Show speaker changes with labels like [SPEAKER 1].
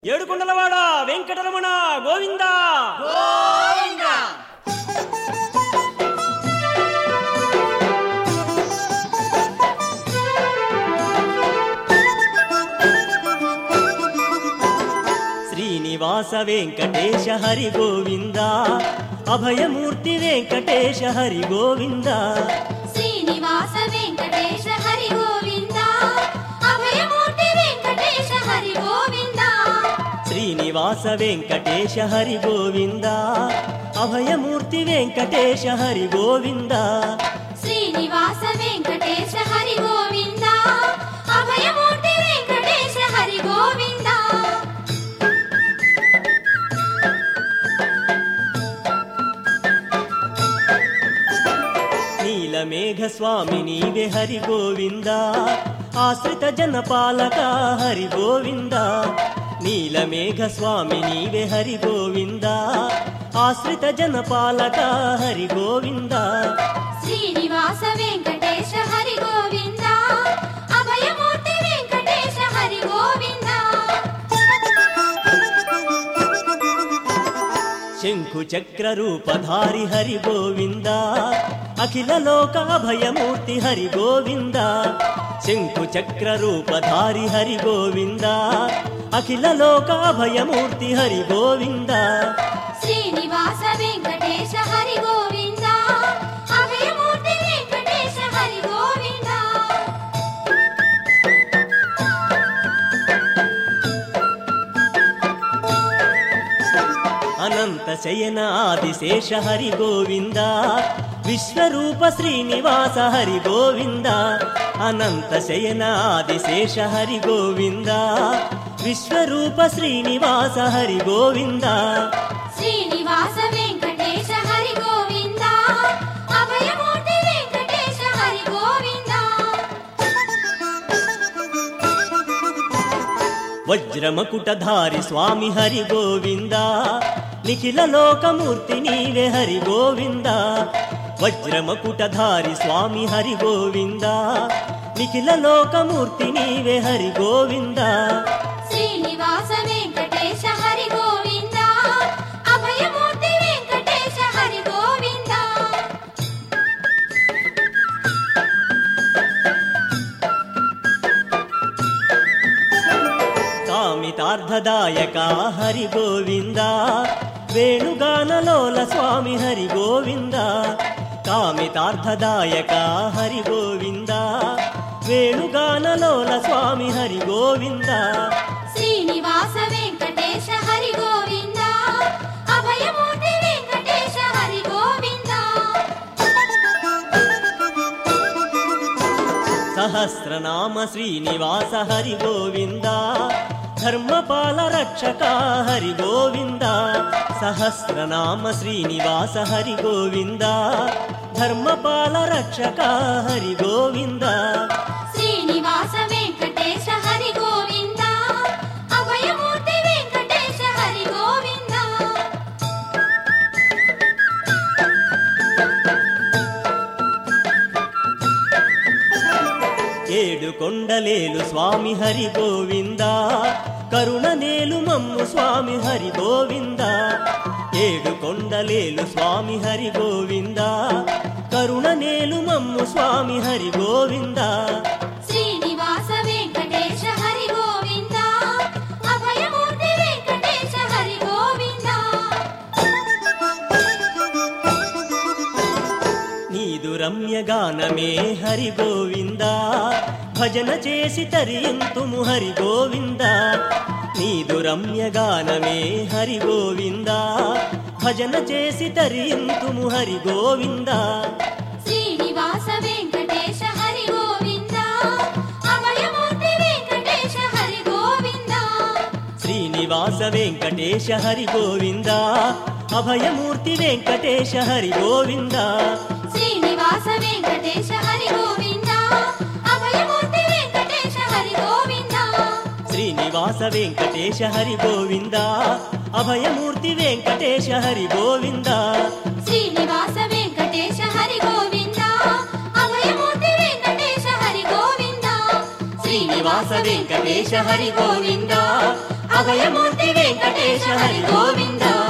[SPEAKER 1] ఏడుకొండలవాడ వెంకటరమణ గోవింద శ్రీనివాస వెంకటేశ హరి గోవింద అభయమూర్తి వెంకటేశ హరి గోవింద
[SPEAKER 2] శ్రీనివాస వెంకటేశ హరి గోవింద అభయమూర్తి వెంకటేశ హరి గోవింద
[SPEAKER 1] శ్రీనివాస వెంకటేశ హరి గోవింద అభయమూర్తి వెంకటేశ హరి గోవింద
[SPEAKER 2] శ్రీనివాస వెంకటేశ హరి గోవింద అభయమూర్తి వెంకటేశ హరి గోవింద
[SPEAKER 1] నీలమేఘ స్వామి నీవే హరి గోవింద ఆశ్రిత జనపాలక హరి గోవింద నీలమేఘ స్వామి నీవే హరి గోవింద ఆశ్రిత జనపాలక హరి గోవింద
[SPEAKER 2] శ్రీనివాస వెంకటేశ హరి గోవింద అభయమూర్తి వెంకటేశ హరి గోవింద
[SPEAKER 1] శంఖు చక్ర రూపధారి హరి గోవింద అఖిల లోక అభయమూర్తి హరి గోవింద శంఖు చక్ర రూపధారి హరి గోవింద అఖిల లోక అభయమూర్తి హరి గోవింద
[SPEAKER 2] శ్రీనివాస వెంకటేశ హరి గోవింద అభయమూర్తి వెంకటేశ హరి గోవింద
[SPEAKER 1] అనంత శయన ఆదిశేష హరి గోవింద విశ్వరూప శ్రీనివాస హరి గోవింద అనంత శయన ఆదిశేష హరి గోవింద విశ్వరూప శ్రీనివాస హరి గోవింద
[SPEAKER 2] శ్రీనివాస వెంకటేశ హరి గోవింద అభయమూర్తి వెంకటేశ హరి గోవింద
[SPEAKER 1] వజ్రమకుటధారి స్వామి హరి గోవింద నిఖిల లోకమూర్తి నీవే హరి గోవింద వజ్రమకుటధారి స్వామి హరి గోవింద నిఖిల లోకమూర్తి నీవే హరి గోవింద
[SPEAKER 2] శ్రీనివాస వెంకటేశ హరి గోవింద అభయమూర్తి వెంకటేశ హరి గోవింద
[SPEAKER 1] కామితార్థదాయక హరి గోవింద వేణుగానలోల స్వామి హరి గోవింద కామితార్థదాయక హరి గోవింద వేణుగానలోల స్వామి హరి గోవింద
[SPEAKER 2] శ్రీనివాస వెంకటేశ హరి గోవింద అభయమూర్తి వెంకటేశ హరి గోవింద
[SPEAKER 1] సహస్రనామ శ్రీనివాస హరి గోవింద ధర్మపాల రక్షక హరి గోవింద సహస్రనామ శ్రీనివాస హరి గోవింద ధర్మపాల రక్షక హరి గోవింద
[SPEAKER 2] శ్రీనివాస వెంకటేశ హరి గోవింద అభయమూర్తి వెంకటేశ హరి గోవింద
[SPEAKER 1] ఏడు కొండలేలు స్వామి హరి గోవింద కరుణ నేలు మమ్ము స్వామి హరి గోవింద ఏడు కొండలేలు స్వామి హరి గోవింద కరుణ నేలు మమ్ము స్వామి హరి గోవింద
[SPEAKER 2] శ్రీనివాస వెంకటేశ హరి గోవింద అభయమూర్తి వెంకటేశ హరి గోవింద
[SPEAKER 1] నీదు రమ్య గానమే హరి గోవింద భజన చేసి తరియంతుము హరి గోవింద నీదు రమ్య గానమే హరి గోవింద భజన చేసి తరియంతుము హరి గోవింద
[SPEAKER 2] శ్రీనివాస వెంకటేశ హరి గోవింద అభయమూర్తి వెంకటేశ హరి గోవింద
[SPEAKER 1] శ్రీనివాస వెంకటేశ హరి గోవింద అభయమూర్తి వెంకటేశ హరి గోవింద
[SPEAKER 2] శ్రీనివాస వెంకటేశ హరి గోవింద అభయమూర్తి వెంకటేశ హరి గోవింద
[SPEAKER 1] శ్రీనివాస వెంకటేశ హరి గోవింద అభయమూర్తి వెంకటేశ హరి గోవింద
[SPEAKER 2] శ్రీనివాస వెంకటేశ హరి గోవింద అభయమూర్తి వెంకటేశ హరి గోవింద
[SPEAKER 1] శ్రీనివాస వెంకటేశ హరి గోవింద అభయమూర్తి వెంకటేశ హరి గోవింద